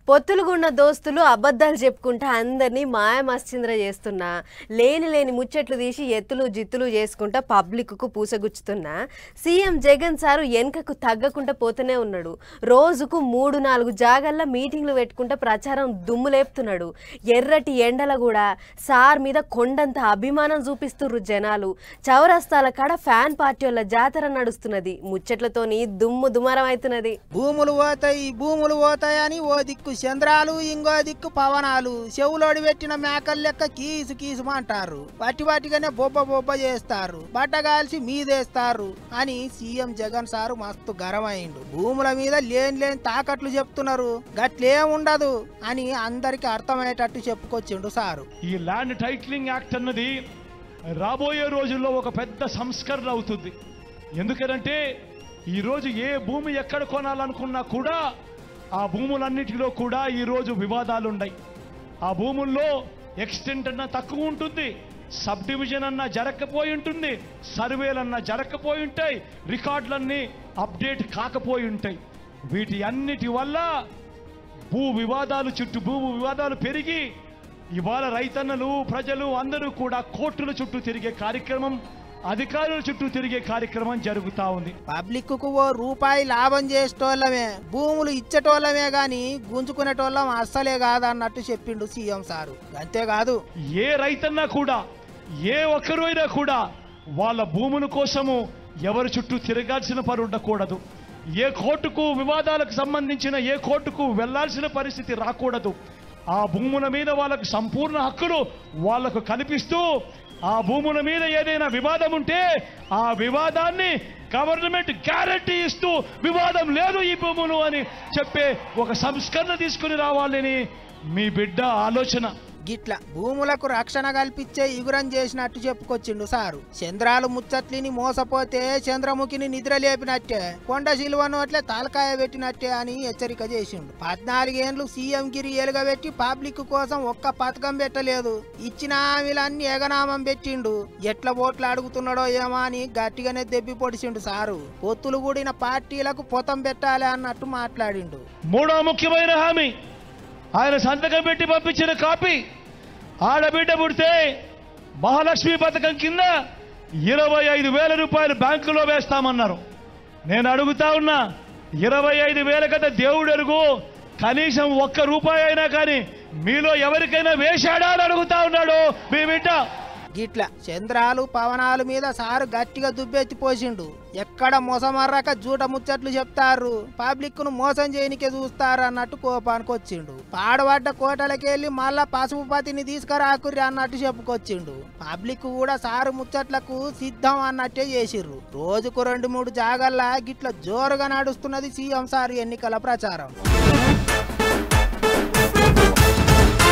పొత్తులుగున్న దోస్తులు అబద్ధాలు చెప్పుకుంటా అందరినీ మాయమశ్చింద్ర చేస్తున్నా లేని లేని ముచ్చట్లు తీసి ఎత్తులు జిత్తులు చేసుకుంటా పబ్లిక్కు పూసగుచ్చుతున్నా సీఎం జగన్ సారు వెనకకు తగ్గకుండా పోతూనే ఉన్నాడు రోజుకు మూడు నాలుగు జాగల్లో మీటింగ్లు పెట్టుకుంటా ప్రచారం దుమ్ము లేపుతున్నాడు ఎర్రటి ఎండల కూడా సార్ మీద కొండంత అభిమానం చూపిస్తుర్రు జనాలు చౌరస్తాల కాడ ఫ్యాన్ పార్టీ వాళ్ళ జాతర నడుస్తున్నది ముచ్చట్లతోని దుమ్ము దుమారం అవుతున్నది భూములు పోతాయి భూములు పోతాయని ఓ దిక్కు చంద్రాలు ఇంకో దిక్కు పవనాలు చెవులోడి పెట్టిన మేకల లెక్క కీసు కీసు అంటారు పట్టి పట్టిగానే బొబ్బ బొబ్బ చేస్తారు బట్టగాల్చి మీదేస్తారు అని సీఎం జగన్ సారు మస్తు గరమైండు భూముల మీద లేని లేని తాకట్లు చెప్తున్నారు గట్లేం ఉండదు అని అందరికి అర్థమయ్యేటట్టు చెప్పుకొచ్చిండు సారు ఈ ల్యాండ్ టైటిలింగ్ యాక్ట్ అన్నది రాబోయే రోజుల్లో ఒక పెద్ద సంస్కరణ అవుతుంది ఎందుకనంటే ఈరోజు ఏ భూమి ఎక్కడ కొనాలనుకున్నా కూడా ఆ భూములన్నిటిలో కూడా ఈరోజు వివాదాలు ఉన్నాయి ఆ భూముల్లో ఎక్స్టెంట్ అన్న తక్కువ ఉంటుంది సబ్ డివిజన్ అన్న జరగకపోయి ఉంటుంది సర్వేలన్నా జరగకపోయి ఉంటాయి రికార్డులన్నీ అప్డేట్ కాకపోయి ఉంటాయి వీటి అన్నిటి వల్ల భూ వివాదాలు చుట్టూ భూ వివాదాలు పెరిగి ఇవాళ రైతన్నలు ప్రజలు అందరూ కూడా కోర్టుల చుట్టూ తిరిగే కార్యక్రమం అధికారుల చుట్టూ తిరిగే కార్యక్రమం జరుగుతా ఉంది పబ్లిక్ కు ఓ రూపాయి లాభం చేసేటోళ్ళమే భూములు ఇచ్చేటోళ్ళమే గాని గుంజుకునేటోళ్ళం అస్సలే కాదన్నట్టు చెప్పిండు సీఎం సారు అంతేకాదు ఏ రైతన్నా కూడా ఏ ఒక్కరు అయినా కూడా వాళ్ళ భూముల కోసము ఎవరి చుట్టూ తిరగాల్సిన పని ఉండకూడదు ఏ కోర్టుకు వివాదాలకు సంబంధించిన ఏ కోర్టుకు వెళ్ళాల్సిన పరిస్థితి రాకూడదు ఆ భూముల మీద వాళ్ళకు సంపూర్ణ హక్కులు వాళ్లకు కల్పిస్తూ ఆ భూముల మీద ఏదైనా వివాదం ఉంటే ఆ వివాదాన్ని గవర్నమెంట్ గ్యారంటీ ఇస్తూ వివాదం లేదు ఈ భూములు అని చెప్పే ఒక సంస్కరణ తీసుకుని రావాలని మీ బిడ్డ ఆలోచన గిట్ల భూములకు రక్షణ కల్పించే ఇగురం చేసినట్టు చెప్పుకొచ్చిండు సారు చంద్రాలు ముచ్చట్లిని మోసపోతే చంద్రముఖిని నిద్ర లేపినట్టే కొండ శిలువ నోట్లే తలకాయ పెట్టినట్టే అని హెచ్చరిక చేసిండు పద్నాలుగేండ్లు సీఎం గిరి ఎలుగబెట్టి పబ్లిక్ కోసం ఒక్క పథకం పెట్టలేదు ఇచ్చిన హామీలన్నీ ఎగనామం పెట్టిండు ఎట్ల ఓట్లు అడుగుతున్నాడో ఏమో అని గట్టిగానే దెబ్బి పొడిచిండు సారు పొత్తులు కూడిన పార్టీలకు పొతం పెట్టాలి అన్నట్టు మాట్లాడిండు మూడో ముఖ్యమైన హామీ ఆయన సంతకం పెట్టి పంపించిన కాపీ ఆడబిడ్డ పుడితే మహాలక్ష్మి పథకం కింద ఇరవై ఐదు వేల రూపాయలు బ్యాంకులో వేస్తామన్నారు నేను అడుగుతా ఉన్నా ఇరవై ఐదు వేల కదా దేవుడు అడుగు కనీసం ఒక్క రూపాయి అయినా కానీ మీలో ఎవరికైనా వేశాడా అని అడుగుతా ఉన్నాడు మీ బిడ్డ గిట్ల చంద్రాలు పవనాలు మీద సారు గట్టిగా దుబ్బెత్తి పోసిండు ఎక్కడ మోసమర్రక జూట ముచ్చట్లు చెప్తారు పబ్లిక్ ను మోసం చేయనికే చూస్తారు అన్నట్టు కోపానికి వచ్చిండు పాడబడ్డ కోటలకెళ్ళి మళ్ళా పసుపు పతిని తీసుకురాకుర్రి అన్నట్టు చెప్పుకొచ్చిండు పబ్లిక్ కూడా సారు ముచ్చట్లకు సిద్ధం అన్నట్టే చేసిర్రు రోజుకు రెండు మూడు జాగల్లా గిట్ల జోరుగా నడుస్తున్నది సీఎం సారు ఎన్నికల ప్రచారం